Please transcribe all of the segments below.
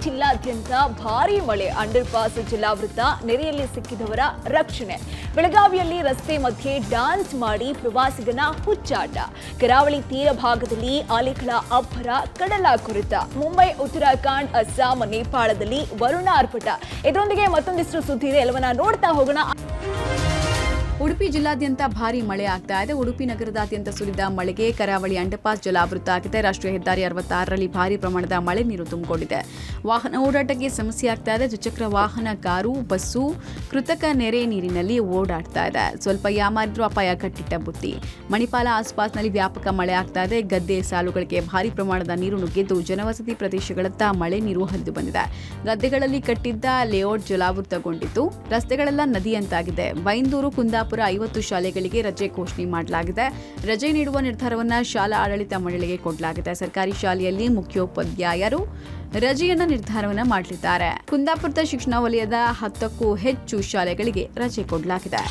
ಜಿಲ್ಲಾದ್ಯಂತ ಭಾರೀ ಮಳೆ ಅಂಡರ್ ಪಾಸ್ ಜಲಾವೃತ ನೆರೆಯಲ್ಲಿ ಸಿಕ್ಕಿದವರ ರಕ್ಷಣೆ ಬೆಳಗಾವಿಯಲ್ಲಿ ರಸ್ತೆ ಮಧ್ಯೆ ಡ್ಯಾನ್ಸ್ ಮಾಡಿ ಪ್ರವಾಸಿಗನ ಹುಚ್ಚಾಟ ಕರಾವಳಿ ತೀರ ಭಾಗದಲ್ಲಿ ಅಲೆಗಳ ಅಬ್ಬರ ಕಡಲ ಕುರಿತ ಮುಂಬೈ ಉತ್ತರಾಖಂಡ್ ಅಸ್ಸಾಂ ನೇಪಾಳದಲ್ಲಿ ವರುಣ ಆರ್ಭಟ ಇದರೊಂದಿಗೆ ಮತ್ತೊಂದಿಷ್ಟು ಸುದ್ದಿ ಇದೆ ಎಲ್ಲವನ್ನ ನೋಡ್ತಾ ಹೋಗೋಣ ಉಡುಪಿ ಜಿಲ್ಲಾದ್ಯಂತ ಭಾರಿ ಮಳೆ ಆಗ್ತಾ ಇದೆ ಉಡುಪಿ ನಗರದಾದ್ಯಂತ ಸುರಿದ ಮಳೆಗೆ ಕರಾವಳಿ ಅಂಡರ್ಪಾಸ್ ಜಲಾವೃತ ಆಗಿದೆ ರಾಷ್ಟ್ರೀಯ ಹೆದ್ದಾರಿ ಅರವತ್ತಾರರಲ್ಲಿ ಭಾರಿ ಪ್ರಮಾಣದ ಮಳೆ ನೀರು ತುಂಬಿಕೊಂಡಿದೆ ವಾಹನ ಓಡಾಟಕ್ಕೆ ಸಮಸ್ಯೆ ಆಗ್ತಾ ಇದೆ ದ್ವಿಚಕ್ರ ವಾಹನ ಕಾರು ಬಸ್ಸು ಕೃತಕ ನೆರೆ ನೀರಿನಲ್ಲಿ ಓಡಾಡ್ತಾ ಇದೆ ಸ್ವಲ್ಪ ಯಾಮಾರಿದ್ರೂ ಅಪಾಯ ಕಟ್ಟಿಟ್ಟ ಬುತ್ತಿ ಮಣಿಪಾಲ ಆಸ್ಪಾಸ್ನಲ್ಲಿ ವ್ಯಾಪಕ ಮಳೆ ಆಗ್ತಾ ಇದೆ ಗದ್ದೆ ಸಾಲುಗಳಿಗೆ ಭಾರಿ ಪ್ರಮಾಣದ ನೀರು ನುಗ್ಗಿದ್ದು ಜನವಸತಿ ಪ್ರದೇಶಗಳತ್ತ ಮಳೆ ನೀರು ಹರಿದು ಬಂದಿದೆ ಗದ್ದೆಗಳಲ್ಲಿ ಕಟ್ಟಿದ್ದ ಲೇಔಟ್ ಜಲಾವೃತಗೊಂಡಿದ್ದು ರಸ್ತೆಗಳೆಲ್ಲ ನದಿಯಂತಾಗಿದೆ ಬೈಂದೂರು ಕುಂದಾಪುರ ಐವತ್ತು ಶಾಲೆಗಳಿಗೆ ರಜೆ ಘೋಷಣೆ ಮಾಡಲಾಗಿದೆ ರಜೆ ನೀಡುವ ನಿರ್ಧಾರವನ್ನ ಶಾಲಾ ಆಡಳಿತ ಮಂಡಳಿಗೆ ಕೊಡಲಾಗಿದೆ ಸರ್ಕಾರಿ ಶಾಲೆಯಲ್ಲಿ ಮುಖ್ಯೋಪಾಧ್ಯಾಯರು ರಜೆಯನ್ನ ನಿರ್ಧಾರವನ್ನ ಮಾಡಲಿದ್ದಾರೆ ಕುಂದಾಪುರದ ಶಿಕ್ಷಣ ವಲಯದ ಹತ್ತಕ್ಕೂ ಹೆಚ್ಚು ಶಾಲೆಗಳಿಗೆ ರಜೆ ಕೊಡಲಾಗಿದೆ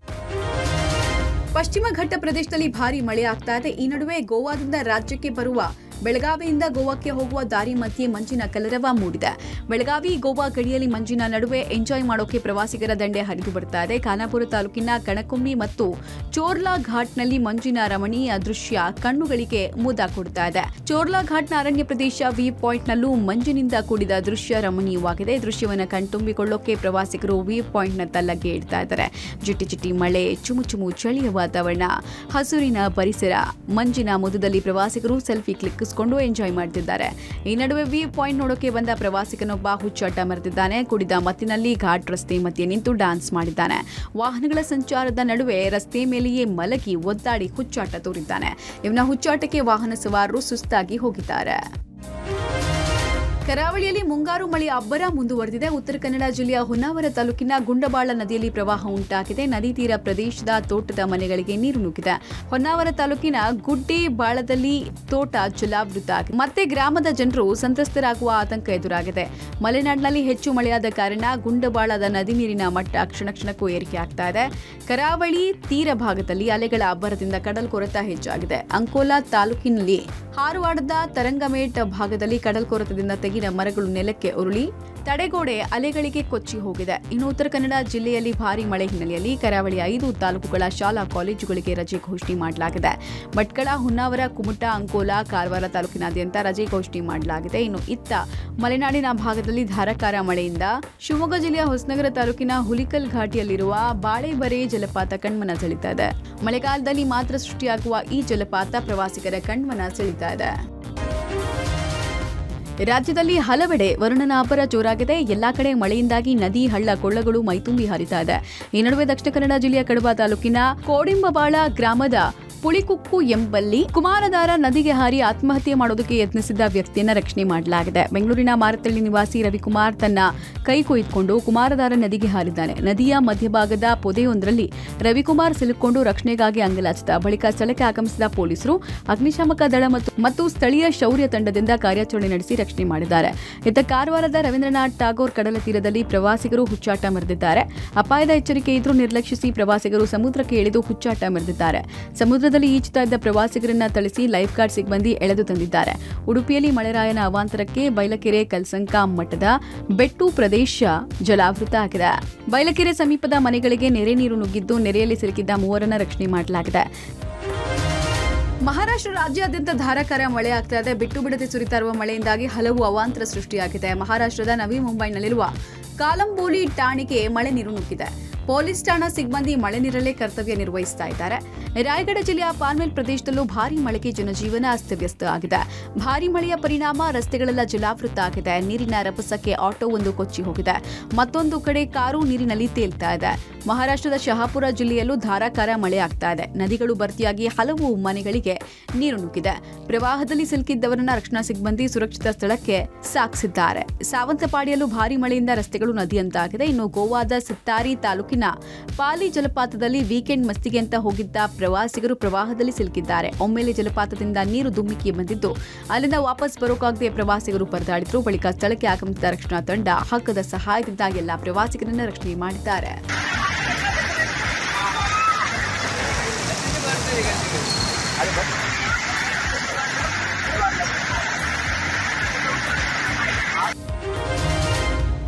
ಪಶ್ಚಿಮ ಘಟ್ಟ ಪ್ರದೇಶದಲ್ಲಿ ಭಾರಿ ಮಳೆ ಆಗ್ತಾ ಇದೆ ಈ ನಡುವೆ ಗೋವಾದಿಂದ ರಾಜ್ಯಕ್ಕೆ ಬರುವ ಬೆಳಗಾವಿಯಿಂದ ಗೋವಾಕ್ಕೆ ಹೋಗುವ ದಾರಿ ಮಧ್ಯೆ ಮಂಜಿನ ಕಲರವ ಮೂಡಿದೆ ಬೆಳಗಾವಿ ಗೋವಾ ಗಡಿಯಲ್ಲಿ ಮಂಜಿನ ನಡುವೆ ಎಂಜಾಯ್ ಮಾಡೋಕೆ ಪ್ರವಾಸಿಗರ ದಂಡೆ ಹರಿದು ಬರ್ತಾ ಇದೆ ಖಾನಾಪುರ ತಾಲೂಕಿನ ಕಣಕುಮ್ಮಿ ಮತ್ತು ಚೋರ್ಲಾ ಘಾಟ್ನಲ್ಲಿ ಮಂಜಿನ ರಮಣೀಯ ದೃಶ್ಯ ಕಣ್ಣುಗಳಿಗೆ ಮುದ ಕೊಡ್ತಾ ಇದೆ ಚೋರ್ಲಾ ಘಾಟ್ನ ಅರಣ್ಯ ಪ್ರದೇಶ ವಿ ಪಾಯಿಂಟ್ನಲ್ಲೂ ಮಂಜಿನಿಂದ ಕೂಡಿದ ದೃಶ್ಯ ರಮಣೀಯವಾಗಿದೆ ಈ ದೃಶ್ಯವನ್ನು ಕಣ್ತುಂಬಿಕೊಳ್ಳೋಕೆ ಪ್ರವಾಸಿಗರು ವಿ ಪಾಯಿಂಟ್ನ ತಲ್ಲಗೆ ಇಡ್ತಾ ಇದ್ದಾರೆ ಜಿಟಿ ಜಿಟಿ ಮಳೆ ಚುಮು ಚುಮು ಚಳಿಯ ವಾತಾವರಣ ಹಸುರಿನ ಪರಿಸರ ಮಂಜಿನ ಮುದದಲ್ಲಿ ಪ್ರವಾಸಿಗರು ಸೆಲ್ಫಿ ಕ್ಲಿಕ್ಕಿಸಿಕೊಂಡು ಎಂಜಾಯ್ ಮಾಡ್ತಿದ್ದಾರೆ ಈ ನಡುವೆ ವಿ ಪಾಯಿಂಟ್ ನೋಡೋಕೆ ಬಂದ ಪ್ರವಾಸಿಗನೊಬ್ಬ ಹುಚ್ಚಾಟ ಮೆರೆದಿದ್ದಾನೆ ಕುಡಿದ ಮತ್ತಿನಲ್ಲಿ ಘಾಟ್ ರಸ್ತೆ ಮಧ್ಯೆ ನಿಂತು ಡ್ಯಾನ್ಸ್ ಮಾಡಿದ್ದಾನೆ ವಾಹನಗಳ ಸಂಚಾರದ ನಡುವೆ ರಸ್ತೆ ಮೇಲೆಯೇ ಮಲಗಿ ಒದ್ದಾಡಿ ಹುಚ್ಚಾಟ ತೋರಿದ್ದಾನೆ ಇವನ ಹುಚ್ಚಾಟಕ್ಕೆ ವಾಹನ ಸವಾರರು ಸುಸ್ತಾಗಿ ಹೋಗಿದ್ದಾರೆ ಕರಾವಳಿಯಲ್ಲಿ ಮುಂಗಾರು ಮಳೆ ಅಬ್ಬರ ಮುಂದುವರೆದಿದೆ ಉತ್ತರ ಕನ್ನಡ ಜಿಲ್ಲೆಯ ಹೊನ್ನಾವರ ತಾಲೂಕಿನ ಗುಂಡಬಾಳ ನದಿಯಲ್ಲಿ ಪ್ರವಾಹ ಉಂಟಾಗಿದೆ ನದಿ ತೀರ ಪ್ರದೇಶದ ತೋಟದ ಮನೆಗಳಿಗೆ ನೀರು ನುಗ್ಗಿದೆ ಹೊನ್ನಾವರ ತಾಲೂಕಿನ ಗುಡ್ಡೆ ಬಾಳದಲ್ಲಿ ತೋಟ ಜಲಾವೃತ ಆಗಿದೆ ಮತ್ತೆ ಗ್ರಾಮದ ಜನರು ಸಂತ್ರಸ್ತರಾಗುವ ಆತಂಕ ಎದುರಾಗಿದೆ ಮಲೆನಾಡಿನಲ್ಲಿ ಹೆಚ್ಚು ಮಳೆಯಾದ ಕಾರಣ ಗುಂಡಬಾಳದ ನದಿ ನೀರಿನ ಮಟ್ಟ ಕ್ಷಣ ಕ್ಷಣಕ್ಕೂ ಏರಿಕೆ ಆಗ್ತಾ ಇದೆ ಕರಾವಳಿ ತೀರ ಭಾಗದಲ್ಲಿ ಅಲೆಗಳ ಅಬ್ಬರದಿಂದ ಕಡಲ್ಕೊರೆತ ಹೆಚ್ಚಾಗಿದೆ ಅಂಕೋಲಾ ತಾಲೂಕಿನಲ್ಲಿ ಹಾರವಾಡದ ತರಂಗಮೇಟ್ ಭಾಗದಲ್ಲಿ ಕಡಲ್ಕೊರೆತದಿಂದ ತೆಗಿನ ಮರಗಳು ನೆಲಕ್ಕೆ ಉರುಳಿ ತಡೆಗೋಡೆ ಅಲೆಗಳಿಗೆ ಕೊಚ್ಚಿ ಹೋಗಿದೆ ಇನ್ನು ಉತ್ತರ ಕನ್ನಡ ಜಿಲ್ಲೆಯಲ್ಲಿ ಭಾರಿ ಮಳೆ ಹಿನ್ನೆಲೆಯಲ್ಲಿ ಕರಾವಳಿಯ ಐದು ತಾಲೂಕುಗಳ ಶಾಲಾ ಕಾಲೇಜುಗಳಿಗೆ ರಜೆ ಘೋಷಣೆ ಮಾಡಲಾಗಿದೆ ಭಟ್ಕಳ ಹೊನ್ನಾವರ ಕುಮಟಾ ಅಂಕೋಲಾ ಕಾರವಾರ ತಾಲೂಕಿನಾದ್ಯಂತ ರಜೆ ಘೋಷಣೆ ಮಾಡಲಾಗಿದೆ ಇನ್ನು ಇತ್ತ ಮಲೆನಾಡಿನ ಭಾಗದಲ್ಲಿ ಧಾರಾಕಾರ ಮಳೆಯಿಂದ ಶಿವಮೊಗ್ಗ ಜಿಲ್ಲೆಯ ಹೊಸನಗರ ತಾಲೂಕಿನ ಹುಲಿಕಲ್ ಘಾಟಿಯಲ್ಲಿರುವ ಬಾಳೆಬರೆ ಜಲಪಾತ ಕಣ್ಮನ ಸೆಳೀತಾ ಇದೆ ಮಳೆಗಾಲದಲ್ಲಿ ಮಾತ್ರ ಸೃಷ್ಟಿಯಾಗುವ ಈ ಜಲಪಾತ ಪ್ರವಾಸಿಗರ ಕಣ್ಮನ ಸೆಳೀತಾ ಇದೆ ರಾಜ್ಯದಲ್ಲಿ ಹಲವೆಡೆ ವರುಣನ ಅಬ್ಬರ ಜೋರಾಗಿದೆ ಎಲ್ಲಾ ಕಡೆ ಮಳೆಯಿಂದಾಗಿ ನದಿ ಹಳ್ಳ ಕೊಳ್ಳಗಳು ಮೈತುಂಬಿ ಹರಿತಾ ಇದೆ ಈ ನಡುವೆ ದಕ್ಷಿಣ ಕನ್ನಡ ಜಿಲ್ಲೆಯ ಕಡಬ ತಾಲೂಕಿನ ಕೋಡಿಂಬಬಾಳ ಗ್ರಾಮದ ಪುಳಿಕುಕ್ಕು ಎಂಬಲ್ಲಿ ಕುಮಾರಧಾರ ನದಿಗೆ ಹಾರಿ ಆತ್ಮಹತ್ಯೆ ಮಾಡೋದಕ್ಕೆ ಯತ್ನಿಸಿದ್ದ ವ್ಯಕ್ತಿಯನ್ನ ರಕ್ಷಣೆ ಮಾಡಲಾಗಿದೆ ಬೆಂಗಳೂರಿನ ಮಾರತಳ್ಳಿ ನಿವಾಸಿ ರವಿಕುಮಾರ್ ತನ್ನ ಕೈ ಕೊಯ್ದುಕೊಂಡು ಕುಮಾರಧಾರ ನದಿಗೆ ಹಾರಿದ್ದಾನೆ ನದಿಯ ಮಧ್ಯಭಾಗದ ಪೊದೆಯೊಂದರಲ್ಲಿ ರವಿಕುಮಾರ್ ಸಿಲುಕೊಂಡು ರಕ್ಷಣೆಗಾಗಿ ಅಂಗಲಾಚಿದ ಬಳಿಕ ಸ್ಥಳಕ್ಕೆ ಆಗಮಿಸಿದ ಪೊಲೀಸರು ಅಗ್ನಿಶಾಮಕ ದಳ ಮತ್ತು ಮತ್ತು ಸ್ಥಳೀಯ ಶೌರ್ಯ ತಂಡದಿಂದ ಕಾರ್ಯಾಚರಣೆ ನಡೆಸಿ ರಕ್ಷಣೆ ಮಾಡಿದ್ದಾರೆ ಇತ್ತ ಕಾರವಾರದ ರವೀಂದ್ರನಾಥ್ ಟಾಗೋರ್ ಕಡಲ ತೀರದಲ್ಲಿ ಪ್ರವಾಸಿಗರು ಹುಚ್ಚಾಟ ಮೆರೆದಿದ್ದಾರೆ ಅಪಾಯದ ಎಚ್ಚರಿಕೆ ಇದ್ರೂ ನಿರ್ಲಕ್ಷಿಸಿ ಪ್ರವಾಸಿಗರು ಸಮುದ್ರಕ್ಕೆ ಇಳಿದು ಹುಚ್ಚಾಟ ಮೆರೆದಿದ್ದಾರೆ ಸಮುದ್ರದಲ್ಲಿ ಈಜುತ್ತಾ ಇದ್ದ ಪ್ರವಾಸಿಗರನ್ನ ಥಳಿಸಿ ಲೈಫ್ ಗಾರ್ಡ್ ಸಿಬ್ಬಂದಿ ಎಳೆದು ತಂದಿದ್ದಾರೆ ಉಡುಪಿಯಲ್ಲಿ ಮಳೆರಾಯನ ಅವಾಂತರಕ್ಕೆ ಬೈಲಕೆರೆ ಕಲ್ಸಂಕ ಮಠದ ಬೆಟ್ಟು ಪ್ರದೇಶ ಜಲಾವೃತ ಆಗಿದೆ ಬೈಲಕೆರೆ ಸಮೀಪದ ಮನೆಗಳಿಗೆ ನೆರೆ ನೀರು ನುಗ್ಗಿದ್ದು ನೆರೆಯಲ್ಲಿ ಸಿಲುಕಿದ್ದ ಮೂವರನ್ನ ರಕ್ಷಣೆ ಮಾಡಲಾಗಿದೆ ಮಹಾರಾಷ್ಟ್ರ ರಾಜ್ಯಾದ್ಯಂತ ಧಾರಾಕಾರ ಮಳೆ ಆಗ್ತಾ ಇದೆ ಬಿಟ್ಟು ಬಿಡದೆ ಸುರಿತಾ ಇರುವ ಮಳೆಯಿಂದಾಗಿ ಹಲವು ಅವಾಂತರ ಸೃಷ್ಟಿಯಾಗಿದೆ ಮಹಾರಾಷ್ಟ್ರದ ನವಿ ಮುಂಬೈನಲ್ಲಿರುವ ಕಾಲಂಬೋಲಿ ಠಾಣೆಗೆ ಮಳೆ ನೀರು ನುಗ್ಗಿದೆ ಪೊಲೀಸ್ ಠಾಣಾ ಸಿಬ್ಬಂದಿ ಮಳೆ ನೀರಲ್ಲೇ ಕರ್ತವ್ಯ ನಿರ್ವಹಿಸ್ತಾ ಇದ್ದಾರೆ ರಾಯಗಢ ಜಿಲ್ಲೆಯ ಪಾನ್ವೆಲ್ ಪ್ರದೇಶದಲ್ಲೂ ಭಾರಿ ಮಳೆಗೆ ಜನಜೀವನ ಅಸ್ತವ್ಯಸ್ತ ಆಗಿದೆ ಭಾರಿ ಮಳೆಯ ಪರಿಣಾಮ ರಸ್ತೆಗಳೆಲ್ಲ ಜಲಾವೃತ ಆಗಿದೆ ನೀರಿನ ರಭಸಕ್ಕೆ ಆಟೋ ಒಂದು ಕೊಚ್ಚಿ ಹೋಗಿದೆ ಮತ್ತೊಂದು ಕಡೆ ಕಾರು ನೀರಿನಲ್ಲಿ ತೇಲ್ತಾ ಇದೆ ಮಹಾರಾಷ್ಟ್ರದ ಶಹಾಪುರ ಜಿಲ್ಲೆಯಲ್ಲೂ ಧಾರಾಕಾರ ಮಳೆ ಆಗ್ತಾ ಇದೆ ನದಿಗಳು ಭರ್ತಿಯಾಗಿ ಹಲವು ಮನೆಗಳಿಗೆ ನೀರು ನುಗ್ಗಿದೆ ಪ್ರವಾಹದಲ್ಲಿ ಸಿಲುಕಿದ್ದವರನ್ನ ರಕ್ಷಣಾ ಸಿಬ್ಬಂದಿ ಸುರಕ್ಷಿತ ಸ್ಥಳಕ್ಕೆ ಸಾಗಿಸಿದ್ದಾರೆ ಸಾವಂತಪಾಡಿಯಲ್ಲೂ ಭಾರಿ ಮಳೆಯಿಂದ ರಸ್ತೆಗಳು ನದಿಯಂತಾಗಿದೆ ಇನ್ನು ಗೋವಾದ ಸಿತ್ತಾರಿ ತಾಲೂಕಿನ ಪಾಲಿ ಜಲಪಾತದಲ್ಲಿ ವೀಕೆಂಡ್ ಮಸ್ತಿಗೆ ಅಂತ ಹೋಗಿದ್ದ ಪ್ರವಾಸಿಗರು ಪ್ರವಾಹದಲ್ಲಿ ಸಿಲುಕಿದ್ದಾರೆ ಒಮ್ಮೆಲೆ ಜಲಪಾತದಿಂದ ನೀರು ಧುಮ್ಮಿಕ್ಕಿ ಬಂದಿದ್ದು ಅಲ್ಲಿಂದ ವಾಪಸ್ ಬರೋಕಾಗದೆ ಪ್ರವಾಸಿಗರು ಪರದಾಡಿದ್ರು ಬಳಿಕ ಸ್ಥಳಕ್ಕೆ ಆಗಮಿಸಿದ ರಕ್ಷಣಾ ತಂಡ ಹಗ್ಗದ ಸಹಾಯದಿಂದ ಎಲ್ಲಾ ಪ್ರವಾಸಿಗರನ್ನ ರಕ್ಷಣೆ ಮಾಡಿದ್ದಾರೆ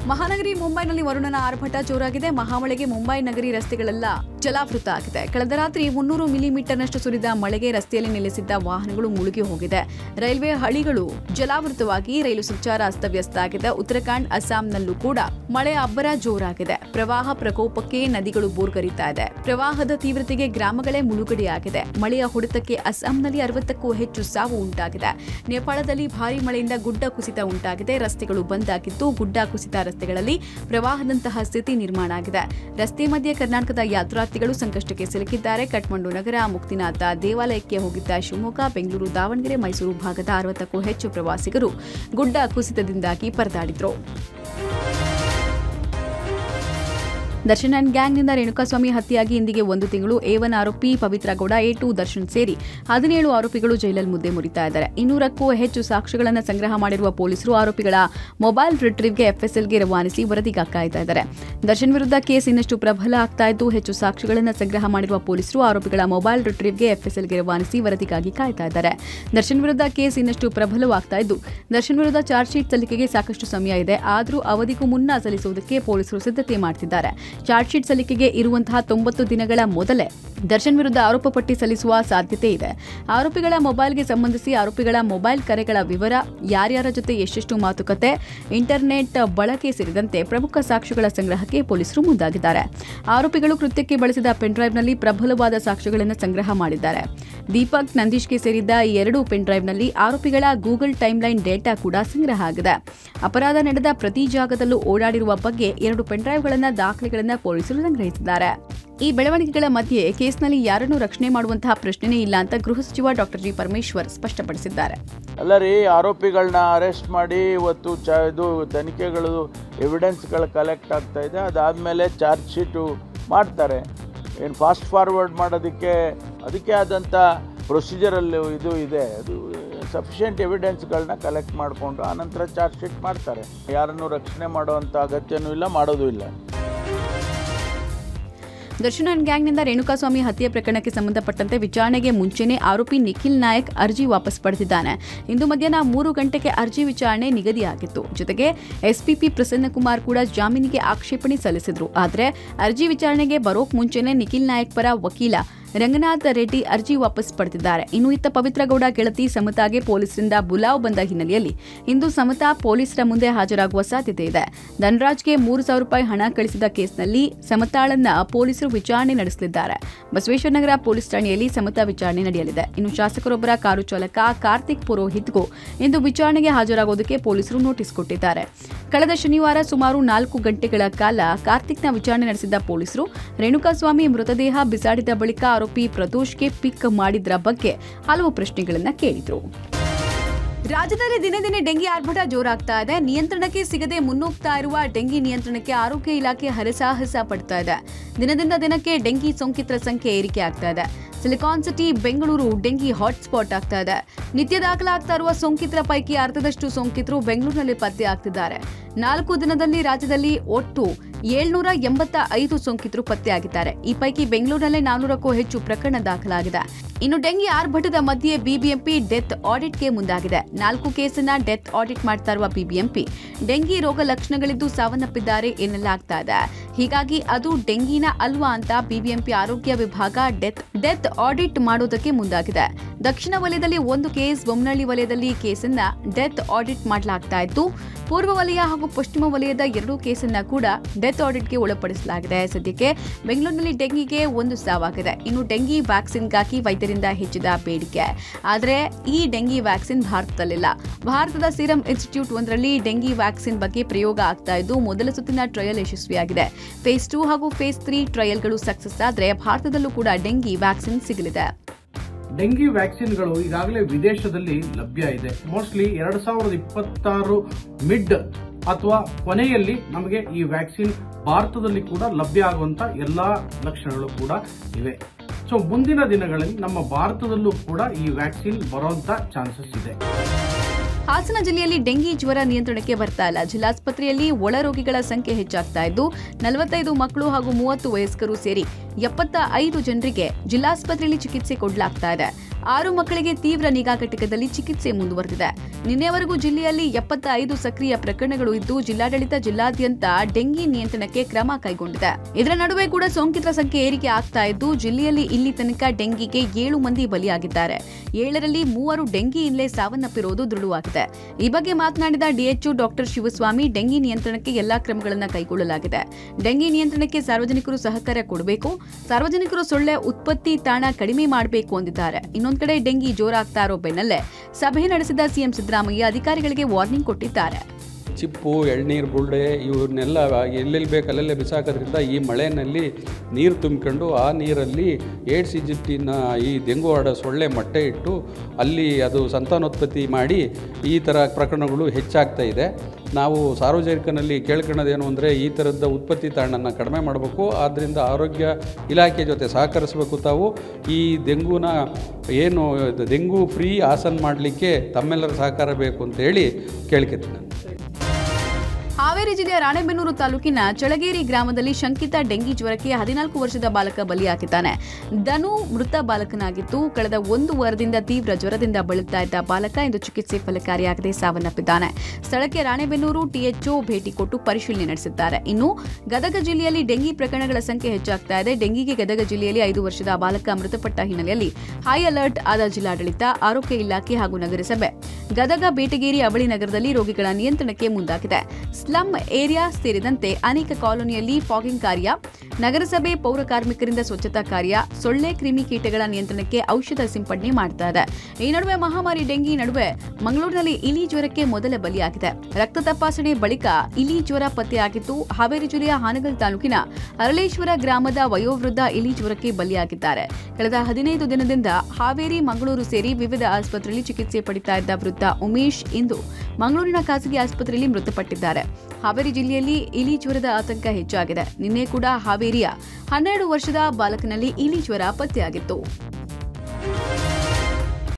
ಮಹಾನಗರಿ ಮುಂಬೈನಲ್ಲಿ ವರುಣನ ಆರ್ಭಟ ಜೋರಾಗಿದೆ ಮಹಾಮಳೆಗೆ ಮುಂಬೈ ನಗರಿ ರಸ್ತೆಗಳೆಲ್ಲ ಜಲಾವೃತ ಆಗಿದೆ ಕಳೆದ ರಾತ್ರಿ ಮುನ್ನೂರು ಮಿಲಿಮೀಟರ್ನಷ್ಟು ಸುರಿದ ಮಳೆಗೆ ರಸ್ತೆಯಲ್ಲಿ ನಿಲ್ಲಿಸಿದ್ದ ವಾಹನಗಳು ಮುಳುಗಿ ಹೋಗಿದೆ ರೈಲ್ವೆ ಹಳಿಗಳು ಜಲಾವೃತವಾಗಿ ರೈಲು ಸಂಚಾರ ಅಸ್ತವ್ಯಸ್ತ ಆಗಿದೆ ಉತ್ತರಾಖಂಡ್ ಅಸ್ಸಾಂನಲ್ಲೂ ಕೂಡ ಮಳೆ ಅಬ್ಬರ ಜೋರಾಗಿದೆ ಪ್ರವಾಹ ಪ್ರಕೋಪಕ್ಕೆ ನದಿಗಳು ಬೋರ್ಗರಿತಾ ಇದೆ ಪ್ರವಾಹದ ತೀವ್ರತೆಗೆ ಗ್ರಾಮಗಳೇ ಮುಳುಗಡೆಯಾಗಿದೆ ಮಳೆಯ ಹೊಡೆತಕ್ಕೆ ಅಸ್ಸಾಂನಲ್ಲಿ ಅರವತ್ತಕ್ಕೂ ಹೆಚ್ಚು ಸಾವು ಉಂಟಾಗಿದೆ ನೇಪಾಳದಲ್ಲಿ ಭಾರೀ ಮಳೆಯಿಂದ ಗುಡ್ಡ ಕುಸಿತ ಉಂಟಾಗಿದೆ ರಸ್ತೆಗಳು ಬಂದ್ ಆಗಿದ್ದು ಗುಡ್ಡ ಕುಸಿತ ರಸ್ತೆಗಳಲ್ಲಿ ಪ್ರವಾಹದಂತಹ ಸ್ಥಿತಿ ನಿರ್ಮಾಣ ಆಗಿದೆ ರಸ್ತೆ ಮಧ್ಯೆ ಕರ್ನಾಟಕದ ಯಾತ್ರಾರ್ಥಿಗಳು ಸಂಕಷ್ಟಕ್ಕೆ ಸಿಲುಕಿದ್ದಾರೆ ಕಠ್ಮಂಡು ನಗರ ಮುಕ್ತಿನಾಥ ದೇವಾಲಯಕ್ಕೆ ಹೋಗಿದ್ದ ಶಿವಮೊಗ್ಗ ಬೆಂಗಳೂರು ದಾವಣಗೆರೆ ಮೈಸೂರು ಭಾಗದ ಅರವತ್ತಕ್ಕೂ ಹೆಚ್ಚು ಪ್ರವಾಸಿಗರು ಗುಡ್ಡ ಕುಸಿತದಿಂದಾಗಿ ಪರದಾಡಿದ್ರು ದರ್ಶನ್ ಅಂಡ್ ಗ್ಯಾಂಗ್ನಿಂದ ರೇಣುಕಾಸ್ವಾಮಿ ಹತ್ಯೆಯಾಗಿ ಇಂದಿಗೆ ಒಂದು ತಿಂಗಳು ಎ ಒನ್ ಆರೋಪಿ ಪವಿತ್ರ ಗೌಡ ಎ ಟು ದರ್ಶನ್ ಸೇರಿ ಹದಿನೇಳು ಆರೋಪಿಗಳು ಜೈಲಲ್ಲಿ ಮುದ್ದೆ ಮುರಿತಾ ಇದ್ದಾರೆ ಇನ್ನೂರಕ್ಕೂ ಹೆಚ್ಚು ಸಾಕ್ಷ್ಯಗಳನ್ನು ಸಂಗ್ರಹ ಮಾಡಿರುವ ಪೊಲೀಸರು ಆರೋಪಿಗಳ ಮೊಬೈಲ್ ರಿಟ್ರೀವ್ಗೆ ಎಫ್ಎಸ್ಎಲ್ಗೆ ರವಾನಿಸಿ ವರದಿಗೆ ಕಾಯ್ತಾ ಇದ್ದಾರೆ ದರ್ಶನ್ ವಿರುದ್ಧ ಕೇಸ್ ಇನ್ನಷ್ಟು ಪ್ರಬಲ ಆಗ್ತಾ ಇದ್ದು ಹೆಚ್ಚು ಸಾಕ್ಷ್ಯಗಳನ್ನು ಸಂಗ್ರಹ ಮಾಡಿರುವ ಪೊಲೀಸರು ಆರೋಪಿಗಳ ಮೊಬೈಲ್ ರಿಟ್ರೀವ್ಗೆ ಎಫ್ಎಸ್ಎಲ್ಗೆ ರವಾನಿಸಿ ವರದಿಗಾಗಿ ಕಾಯ್ತಾ ಇದ್ದಾರೆ ದರ್ಶನ್ ವಿರುದ್ಧ ಕೇಸ್ ಇನ್ನಷ್ಟು ಪ್ರಬಲವಾಗ್ತಾ ಇದ್ದು ದರ್ಶನ್ ವಿರುದ್ಧ ಚಾರ್ಜ್ ಶೀಟ್ ಸಲ್ಲಿಕೆಗೆ ಸಾಕಷ್ಟು ಸಮಯ ಇದೆ ಆದರೂ ಅವಧಿಗೂ ಮುನ್ನ ಸಲ್ಲಿಸುವುದಕ್ಕೆ ಪೊಲೀಸರು ಸಿದ್ಧತೆ ಮಾಡ್ತಿದ್ದಾರೆ ಚಾರ್ಜ್ ಶೀಟ್ ಸಲ್ಲಿಕೆಗೆ ಇರುವಂತಹ ತೊಂಬತ್ತು ದಿನಗಳ ಮೊದಲೇ ದರ್ಶನ್ ವಿರುದ್ಧ ಆರೋಪ ಪಟ್ಟಿ ಸಲ್ಲಿಸುವ ಸಾಧ್ಯತೆ ಇದೆ ಆರೋಪಿಗಳ ಮೊಬೈಲ್ಗೆ ಸಂಬಂಧಿಸಿ ಆರೋಪಿಗಳ ಮೊಬೈಲ್ ಕರೆಗಳ ವಿವರ ಯಾರ್ಯಾರ ಜೊತೆ ಎಷ್ಟೆಷ್ಟು ಮಾತುಕತೆ ಇಂಟರ್ನೆಟ್ ಬಳಕೆ ಸೇರಿದಂತೆ ಪ್ರಮುಖ ಸಾಕ್ಷ್ಯಗಳ ಸಂಗ್ರಹಕ್ಕೆ ಪೊಲೀಸರು ಮುಂದಾಗಿದ್ದಾರೆ ಆರೋಪಿಗಳು ಕೃತ್ಯಕ್ಕೆ ಬಳಸಿದ ಪೆನ್ಡ್ರೈವ್ನಲ್ಲಿ ಪ್ರಬಲವಾದ ಸಾಕ್ಷ್ಯಗಳನ್ನು ಸಂಗ್ರಹ ಮಾಡಿದ್ದಾರೆ ದೀಪಕ್ ನಂದೀಶ್ಗೆ ಸೇರಿದ್ದ ಈ ಎರಡು ಪೆನ್ಡ್ರೈವ್ನಲ್ಲಿ ಆರೋಪಿಗಳ ಗೂಗಲ್ ಟೈಮ್ಲೈನ್ ಡೇಟಾ ಕೂಡ ಸಂಗ್ರಹ ಆಗಿದೆ ಅಪರಾಧ ನಡೆದ ಪ್ರತಿ ಜಾಗದಲ್ಲೂ ಓಡಾಡಿರುವ ಬಗ್ಗೆ ಎರಡು ಪೆನ್ಡ್ರೈವ್ಗಳನ್ನು ದಾಖಲೆಗಳನ್ನು ಪೊಲೀಸರು ಸಂಗ್ರಹಿಸಿದ್ದಾರೆ ಈ ಬೆಳವಣಿಗೆಗಳ ಮಧ್ಯೆ ಕೇಸ್ನಲ್ಲಿ ಯಾರನ್ನೂ ರಕ್ಷಣೆ ಮಾಡುವಂತಹ ಪ್ರಶ್ನೆನೇ ಇಲ್ಲ ಅಂತ ಗೃಹ ಸಚಿವ ಡಾಕ್ಟರ್ ಜಿ ಪರಮೇಶ್ವರ್ ಸ್ಪಷ್ಟಪಡಿಸಿದ್ದಾರೆ ಅಲ್ಲ ರೀ ಆರೋಪಿಗಳನ್ನ ಅರೆಸ್ಟ್ ಮಾಡಿ ಇವತ್ತು ಚ ಇದು ತನಿಖೆಗಳು ಎವಿಡೆನ್ಸ್ಗಳು ಕಲೆಕ್ಟ್ ಆಗ್ತಾ ಇದೆ ಅದಾದಮೇಲೆ ಚಾರ್ಜ್ ಶೀಟು ಮಾಡ್ತಾರೆ ಏನು ಫಾಸ್ಟ್ ಫಾರ್ವರ್ಡ್ ಮಾಡೋದಕ್ಕೆ ಅದಕ್ಕೆ ಆದಂಥ ಪ್ರೊಸೀಜರಲ್ಲಿ ಇದು ಇದೆ ಅದು ಸಫಿಷಿಯೆಂಟ್ ಎವಿಡೆನ್ಸ್ಗಳನ್ನ ಕಲೆಕ್ಟ್ ಮಾಡಿಕೊಂಡು ಆನಂತರ ಚಾರ್ಜ್ ಶೀಟ್ ಮಾಡ್ತಾರೆ ಯಾರನ್ನು ರಕ್ಷಣೆ ಮಾಡುವಂಥ ಅಗತ್ಯನೂ ಇಲ್ಲ ಮಾಡೋದು ಇಲ್ಲ ದರ್ಶನ್ ಅಂಡ್ ಗ್ಯಾಂಗ್ನಿಂದ ರೇಣುಕಾಸ್ವಾಮಿ ಹತ್ಯೆ ಪ್ರಕರಣಕ್ಕೆ ಸಂಬಂಧಪಟ್ಟಂತೆ ವಿಚಾರಣೆಗೆ ಮುಂಚೆನೇ ಆರೋಪಿ ನಿಖಿಲ್ ನಾಯಕ್ ಅರ್ಜಿ ವಾಪಸ್ ಪಡೆದಿದ್ದಾನೆ ಇಂದು ಮಧ್ಯಾಹ್ನ ಮೂರು ಗಂಟೆಗೆ ಅರ್ಜಿ ವಿಚಾರಣೆ ನಿಗದಿಯಾಗಿತ್ತು ಜೊತೆಗೆ ಎಸ್ಪಿಪಿ ಪ್ರಸನ್ನಕುಮಾರ್ ಕೂಡ ಜಾಮೀನಿಗೆ ಆಕ್ಷೇಪಣೆ ಸಲ್ಲಿಸಿದ್ರು ಆದರೆ ಅರ್ಜಿ ವಿಚಾರಣೆಗೆ ಬರೋಕ್ ಮುಂಚೆನೇ ನಿಖಿಲ್ ನಾಯಕ್ ಪರ ವಕೀಲ ರಂಗನಾಥ್ ರೆಡ್ಡಿ ಅರ್ಜಿ ವಾಪಸ್ ಪಡೆದಿದ್ದಾರೆ ಇನ್ನು ಇತ್ತ ಪವಿತ್ರ ಗೌಡ ಗೆಳತಿ ಸಮತಾಗೆ ಪೊಲೀಸರಿಂದ ಬುಲಾವ್ ಬಂದ ಹಿನ್ನೆಲೆಯಲ್ಲಿ ಇಂದು ಸಮತಾ ಪೊಲೀಸರ ಮುಂದೆ ಹಾಜರಾಗುವ ಸಾಧ್ಯತೆ ಇದೆ ಧನರಾಜ್ಗೆ ಮೂರು ಸಾವಿರ ರೂಪಾಯಿ ಹಣ ಕಳಿಸಿದ ಕೇಸ್ನಲ್ಲಿ ಸಮತಾಳನ್ನ ಪೊಲೀಸರು ವಿಚಾರಣೆ ನಡೆಸಲಿದ್ದಾರೆ ಬಸವೇಶ್ವರನಗರ ಪೊಲೀಸ್ ಠಾಣೆಯಲ್ಲಿ ಸಮತಾ ವಿಚಾರಣೆ ನಡೆಯಲಿದೆ ಇನ್ನು ಶಾಸಕರೊಬ್ಬರ ಕಾರು ಚಾಲಕ ಕಾರ್ತಿಕ್ ಪುರೋಹಿತ್ಗೂ ಇಂದು ವಿಚಾರಣೆಗೆ ಹಾಜರಾಗೋದಕ್ಕೆ ಪೊಲೀಸರು ನೋಟಿಸ್ ಕೊಟ್ಟಿದ್ದಾರೆ ಕಳೆದ ಶನಿವಾರ ಸುಮಾರು ನಾಲ್ಕು ಗಂಟೆಗಳ ಕಾಲ ಕಾರ್ತಿಕ್ನ ವಿಚಾರಣೆ ನಡೆಸಿದ್ದ ಪೊಲೀಸರು ರೇಣುಕಾಸ್ವಾಮಿ ಮೃತದೇಹ ಬಿಸಾಡಿದ ಬಳಿಕ ಆರೋಪಿ ಪ್ರದೋಷ್ಗೆ ಪಿಕ್ ಮಾಡಿದ್ರ ಬಗ್ಗೆ ಹಲವು ಪ್ರಶ್ನೆಗಳನ್ನ ಕೇಳಿದ್ರು ರಾಜ್ಯದಲ್ಲಿ ದಿನೇ ದಿನೇ ಡೆಂಗಿ ಆರ್ಭಟ ಜೋರಾಗ್ತಾ ಇದೆ ನಿಯಂತ್ರಣಕ್ಕೆ ಸಿಗದೆ ಮುನ್ನುಗ್ತಾ ಇರುವ ಡೆಂಗಿ ನಿಯಂತ್ರಣಕ್ಕೆ ಆರೋಗ್ಯ ಇಲಾಖೆ ಹರಸಾಹಸ ಪಡ್ತಾ ಇದೆ ದಿನದಿಂದ ದಿನಕ್ಕೆ ಡೆಂಗಿ ಸೋಂಕಿತರ ಸಂಖ್ಯೆ ಏರಿಕೆ ಆಗ್ತಾ ಇದೆ silicon city Bengaluru dengue hotspot ಆಗ್ತಾ ಇದೆ ನಿತ್ಯ ದಾಖಲಾಗ್ತಾ ಇರುವ ಸೋಂಕಿತರ ಪೈಕಿ ಅರ್ಧದಷ್ಟು ಸೋಂಕಿತರು ಬೆಂಗಳೂರಿನಲ್ಲಿ ಪತ್ತೆ ಆಗ್ತಿದ್ದಾರೆ ನಾಲ್ಕು ದಿನದಲ್ಲಿ ರಾಜ್ಯದಲ್ಲಿ ಒಟ್ಟು ಏಳ್ನೂರ ಎಂಬತ್ತ ಐದು ಸೋಂಕಿತರು ಪತ್ತೆಯಾಗಿದ್ದಾರೆ ಈ ಪೈಕಿ ಬೆಂಗಳೂರಿನಲ್ಲೇ ನಾನ್ನೂರಕ್ಕೂ ಹೆಚ್ಚು ಪ್ರಕರಣ ದಾಖಲಾಗಿದೆ ಇನ್ನು ಡೆಂಗಿ ಆರ್ಭಟದ ಮಧ್ಯೆ ಬಿಬಿಎಂಪಿ ಡೆತ್ ಆಡಿಟ್ಗೆ ಮುಂದಾಗಿದೆ ನಾಲ್ಕು ಕೇಸನ್ನ ಡೆತ್ ಆಡಿಟ್ ಮಾಡ್ತಾ ಇರುವ ಬಿಬಿಎಂಪಿ ಡೆಂಗಿ ರೋಗ ಲಕ್ಷಣಗಳಿದ್ದು ಸಾವನ್ನಪ್ಪಿದ್ದಾರೆ ಎನ್ನಲಾಗ್ತಾ ಇದೆ ಹೀಗಾಗಿ ಅದು ಡೆಂಗಿನ ಅಲ್ವಾ ಅಂತ ಬಿಬಿಎಂಪಿ ಆರೋಗ್ಯ ವಿಭಾಗ ಡೆತ್ ಡೆತ್ ಆಡಿಟ್ ಮಾಡೋದಕ್ಕೆ ಮುಂದಾಗಿದೆ ದಕ್ಷಿಣ ವಲಯದಲ್ಲಿ ಒಂದು ಕೇಸ್ ಬೊಮ್ಮನಹಳ್ಳಿ ವಲಯದಲ್ಲಿ ಕೇಸನ್ನ ಡೆತ್ ಆಡಿಟ್ ಮಾಡಲಾಗ್ತಾ ಇತ್ತು ಪೂರ್ವ ವಲಯ ಹಾಗೂ ಪಶ್ಚಿಮ ವಲಯದ ಎರಡೂ ಕೇಸನ್ನ ಕೂಡ ಡೆತ್ ಆಡಿಟ್ಗೆ ಒಳಪಡಿಸಲಾಗಿದೆ ಸದ್ಯಕ್ಕೆ ಬೆಂಗಳೂರಿನಲ್ಲಿ ಡೆಂಗಿಗೆ ಒಂದು ಸಾವಾಗಿದೆ ಇನ್ನು ಡೆಂಗಿ ವ್ಯಾಕ್ಸಿನ್ಗಾಗಿ ವೈದ್ಯರಿಂದ ಹೆಚ್ಚಿದ ಬೇಡಿಕೆ ಆದರೆ ಈ ಡೆಂಗಿ ವ್ಯಾಕ್ಸಿನ್ ಭಾರತದಲ್ಲಿಲ್ಲ ಭಾರತದ ಸೀರಂ ಇನ್ಸ್ಟಿಟ್ಯೂಟ್ ಒಂದರಲ್ಲಿ ಡೆಂಗಿ ವ್ಯಾಕ್ಸಿನ್ ಬಗ್ಗೆ ಪ್ರಯೋಗ ಆಗ್ತಾ ಇದ್ದು ಮೊದಲ ಸುತ್ತಿನ ಟ್ರಯಲ್ ಯಶಸ್ವಿಯಾಗಿದೆ ಫೇಸ್ ಟೂ ಹಾಗೂ ಫೇಸ್ ತ್ರೀ ಟ್ರಯಲ್ಗಳು ಸಕ್ಸಸ್ ಆದರೆ ಭಾರತದಲ್ಲೂ ಕೂಡ ಡೆಂಗಿ ವ್ಯಾಕ್ಸಿನ್ ಸಿಗಲಿದೆ ಡೆಂಗಿ ವ್ಯಾಕ್ಸಿನ್ಗಳು ಈಗಾಗಲೇ ವಿದೇಶದಲ್ಲಿ ಲಭ್ಯ ಇದೆ ಮೋಸ್ಟ್ಲಿ ಎರಡ್ ಸಾವಿರದ ಇಪ್ಪತ್ತಾರು ಮಿಡ್ ಅಥವಾ ಕೊನೆಯಲ್ಲಿ ನಮಗೆ ಈ ವ್ಯಾಕ್ಸಿನ್ ಭಾರತದಲ್ಲಿ ಕೂಡ ಲಭ್ಯ ಆಗುವಂತ ಎಲ್ಲಾ ಲಕ್ಷಣಗಳು ಕೂಡ ಇವೆ ಸೊ ಮುಂದಿನ ದಿನಗಳಲ್ಲಿ ನಮ್ಮ ಭಾರತದಲ್ಲೂ ಕೂಡ ಈ ವ್ಯಾಕ್ಸಿನ್ ಬರುವಂತ ಚಾನ್ಸಸ್ ಇದೆ ಹಾಸನ ಜಿಲ್ಲೆಯಲ್ಲಿ ಡೆಂಗಿ ಜ್ವರ ನಿಯಂತ್ರಣಕ್ಕೆ ಬರ್ತಾ ಇಲ್ಲ ಜಿಲ್ಲಾಸ್ಪತ್ರೆಯಲ್ಲಿ ಒಳ ರೋಗಿಗಳ ಸಂಖ್ಯೆ ಹೆಚ್ಚಾಗ್ತಾ ಇದ್ದು ನಲವತ್ತೈದು ಮಕ್ಕಳು ಹಾಗೂ ಮೂವತ್ತು ವಯಸ್ಕರು ಸೇರಿ ಎಪ್ಪತ್ತ ಐದು ಜನರಿಗೆ ಜಿಲ್ಲಾಸ್ಪತ್ರೆಯಲ್ಲಿ ಚಿಕಿತ್ಸೆ ಕೊಡಲಾಗ್ತಾ ಇದೆ ಆರು ಮಕ್ಕಳಿಗೆ ತೀವ್ರ ನಿಗಾ ಘಟಕದಲ್ಲಿ ಚಿಕಿತ್ಸೆ ಮುಂದುವರೆದಿದೆ ನಿನ್ನೆವರೆಗೂ ಜಿಲ್ಲೆಯಲ್ಲಿ ಎಪ್ಪತ್ತ ಐದು ಸಕ್ರಿಯ ಪ್ರಕರಣಗಳು ಇದ್ದು ಜಿಲ್ಲಾಡಳಿತ ಜಿಲ್ಲಾದ್ಯಂತ ಡೆಂಗಿ ನಿಯಂತ್ರಣಕ್ಕೆ ಕ್ರಮ ಕೈಗೊಂಡಿದೆ ಇದರ ನಡುವೆ ಕೂಡ ಸೋಂಕಿತರ ಸಂಖ್ಯೆ ಏರಿಕೆ ಆಗ್ತಾ ಇದ್ದು ಜಿಲ್ಲೆಯಲ್ಲಿ ಇಲ್ಲಿ ತನಕ ಡೆಂಗಿಗೆ ಏಳು ಮಂದಿ ಬಲಿಯಾಗಿದ್ದಾರೆ ಏಳರಲ್ಲಿ ಮೂವರು ಡೆಂಗಿಯಿಂದಲೇ ಸಾವನ್ನಪ್ಪಿರುವುದು ದೃಢವಾಗಿದೆ ಈ ಬಗ್ಗೆ ಮಾತನಾಡಿದ ಡಿಎಚ್ಒ ಡಾಕ್ಟರ್ ಶಿವಸ್ವಾಮಿ ಡೆಂಗಿ ನಿಯಂತ್ರಣಕ್ಕೆ ಎಲ್ಲಾ ಕ್ರಮಗಳನ್ನು ಕೈಗೊಳ್ಳಲಾಗಿದೆ ಡೆಂಗಿ ನಿಯಂತ್ರಣಕ್ಕೆ ಸಾರ್ವಜನಿಕರು ಸಹಕಾರ ಕೊಡಬೇಕು ಸಾರ್ವಜನಿಕರು ಸೊಳ್ಳೆ ಉತ್ಪತ್ತಿ ತಾಣ ಕಡಿಮೆ ಮಾಡಬೇಕು ಅಂದಿದ್ದಾರೆ ಇನ್ನೊಂದು ಕಡೆ ಡೆಂಗಿ ಜೋರಾಗ್ತಾ ಇರೋ ಬೆನ್ನಲ್ಲೇ ಸಭೆ ನಡೆಸಿದ ಸಿಎಂ ಸಿದ್ದರಾಮಯ್ಯ ಅಧಿಕಾರಿಗಳಿಗೆ ವಾರ್ನಿಂಗ್ ಕೊಟ್ಟಿದ್ದಾರೆ ಚಿಪ್ಪು ಎಳ್ನೀರು ಬುಳ್ಳೆ ಇವನ್ನೆಲ್ಲ ಎಲ್ಲೆಲ್ಲಿ ಬೇಕು ಅಲ್ಲೆಲ್ಲೇ ಬಿಸಾಕೋದ್ರಿಂದ ಈ ಮಳೆಯಲ್ಲಿ ನೀರು ತುಂಬಿಕೊಂಡು ಆ ನೀರಲ್ಲಿ ಏಡ್ಸ್ ಈಜಿಪ್ಟಿನ ಈ ಡೆಂಗು ಹರಡೋ ಸೊಳ್ಳೆ ಮೊಟ್ಟೆ ಇಟ್ಟು ಅಲ್ಲಿ ಅದು ಸಂತಾನೋತ್ಪತ್ತಿ ಮಾಡಿ ಈ ಥರ ಪ್ರಕರಣಗಳು ಹೆಚ್ಚಾಗ್ತಾ ಇದೆ ನಾವು ಸಾರ್ವಜನಿಕನಲ್ಲಿ ಕೇಳ್ಕೊಳ್ಳೋದೇನು ಅಂದರೆ ಈ ಥರದ ಉತ್ಪತ್ತಿ ತಾಣನ ಕಡಿಮೆ ಮಾಡಬೇಕು ಆದ್ದರಿಂದ ಆರೋಗ್ಯ ಇಲಾಖೆ ಜೊತೆ ಸಹಕರಿಸಬೇಕು ತಾವು ಈ ಡೆಂಗೂನ ಏನು ಇದು ಡೆಂಗು ಫ್ರೀ ಆಸನ್ ಮಾಡಲಿಕ್ಕೆ ತಮ್ಮೆಲ್ಲರ ಸಹಕಾರ ಬೇಕು ಅಂತ ಹೇಳಿ ಕೇಳ್ಕೊತೀನಿ ನಾನು ಹಾವೇರಿ ಜಿಲ್ಲೆಯ ರಾಣೆಬೆನ್ನೂರು ತಾಲೂಕಿನ ಚಳಗೇರಿ ಗ್ರಾಮದಲ್ಲಿ ಶಂಕಿತ ಡೆಂಗಿ ಜ್ವರಕ್ಕೆ ಹದಿನಾಲ್ಕು ವರ್ಷದ ಬಾಲಕ ಬಲಿಯಾಗಿದ್ದಾನೆ ಧನು ಮೃತ ಬಾಲಕನಾಗಿದ್ದು ಕಳೆದ ಒಂದು ವಾರದಿಂದ ತೀವ್ರ ಜ್ವರದಿಂದ ಬಳಲ್ತಾ ಇದ್ದ ಬಾಲಕ ಇಂದು ಚಿಕಿತ್ಸೆ ಫಲಕಾರಿಯಾಗದೆ ಸಾವನ್ನಪ್ಪಿದ್ದಾನೆ ಸ್ಥಳಕ್ಕೆ ರಾಣೆಬೆನ್ನೂರು ಟಿಎಚ್ಒ ಭೇಟಿ ಕೊಟ್ಟು ಪರಿಶೀಲನೆ ನಡೆಸಿದ್ದಾರೆ ಇನ್ನು ಗದಗ ಜಿಲ್ಲೆಯಲ್ಲಿ ಡೆಂಗಿ ಪ್ರಕರಣಗಳ ಸಂಖ್ಯೆ ಹೆಚ್ಚಾಗ್ತಾ ಇದೆ ಡೆಂಗಿಗೆ ಗದಗ ಜಿಲ್ಲೆಯಲ್ಲಿ ಐದು ವರ್ಷದ ಬಾಲಕ ಮೃತಪಟ್ಟ ಹಿನ್ನೆಲೆಯಲ್ಲಿ ಹೈ ಅಲರ್ಟ್ ಆದ ಜಿಲ್ಲಾಡಳಿತ ಆರೋಗ್ಯ ಇಲಾಖೆ ಹಾಗೂ ನಗರಸಭೆ ಗದಗ ಬೇಟಗೇರಿ ಅವಳಿ ನಗರದಲ್ಲಿ ರೋಗಿಗಳ ನಿಯಂತ್ರಣಕ್ಕೆ ಮುಂದಾಗಿದೆ ಸ್ಲಂ ಏರಿಯಾ ಸೇರಿದಂತೆ ಅನೇಕ ಕಾಲೋನಿಯಲ್ಲಿ ಫಾಗಿಂಗ್ ಕಾರ್ಯ ನಗರಸಭೆ ಪೌರ ಕಾರ್ಮಿಕರಿಂದ ಸ್ವಚ್ಛತಾ ಕಾರ್ಯ ಸೊಳ್ಳೆ ಕ್ರಿಮಿಕೀಟಗಳ ನಿಯಂತ್ರಣಕ್ಕೆ ಔಷಧ ಸಿಂಪಡಣೆ ಮಾಡ್ತಾ ಇದೆ ಈ ನಡುವೆ ಮಹಾಮಾರಿ ಡೆಂಗಿ ನಡುವೆ ಮಂಗಳೂರಿನಲ್ಲಿ ಇಲಿ ಜ್ವರಕ್ಕೆ ಮೊದಲ ಬಲಿಯಾಗಿದೆ ರಕ್ತ ತಪಾಸಣೆ ಬಳಿಕ ಇಲಿ ಜ್ವರ ಪತ್ತೆಯಾಗಿದ್ದು ಹಾವೇರಿ ಜಿಲ್ಲೆಯ ಹಾನಗಲ್ ತಾಲೂಕಿನ ಅರಳೇಶ್ವರ ಗ್ರಾಮದ ವಯೋವೃದ್ಧ ಇಲಿ ಜ್ವರಕ್ಕೆ ಬಲಿಯಾಗಿದ್ದಾರೆ ಕಳೆದ ಹದಿನೈದು ದಿನದಿಂದ ಹಾವೇರಿ ಮಂಗಳೂರು ಸೇರಿ ವಿವಿಧ ಆಸ್ಪತ್ರೆಯಲ್ಲಿ ಚಿಕಿತ್ಸೆ ಪಡಿತಾ ಇದ್ದ ವೃದ್ಧ ಉಮೇಶ್ ಇಂದು ಮಂಗಳೂರಿನ ಖಾಸಗಿ ಆಸ್ಪತ್ರೆಯಲ್ಲಿ ಮೃತಪಟ್ಟಿದ್ದಾರೆ ಹಾವೇರಿ ಜಿಲ್ಲೆಯಲ್ಲಿ ಇಲಿ ಜ್ವರದ ಆತಂಕ ಹೆಚ್ಚಾಗಿದೆ ನಿನ್ನೆ ಕೂಡ ಹಾವೇರಿಯ ಹನ್ನೆರಡು ವರ್ಷದ ಬಾಲಕನಲ್ಲಿ ಇಲಿ ಜ್ವರ ಪತ್ತೆಯಾಗಿತ್ತು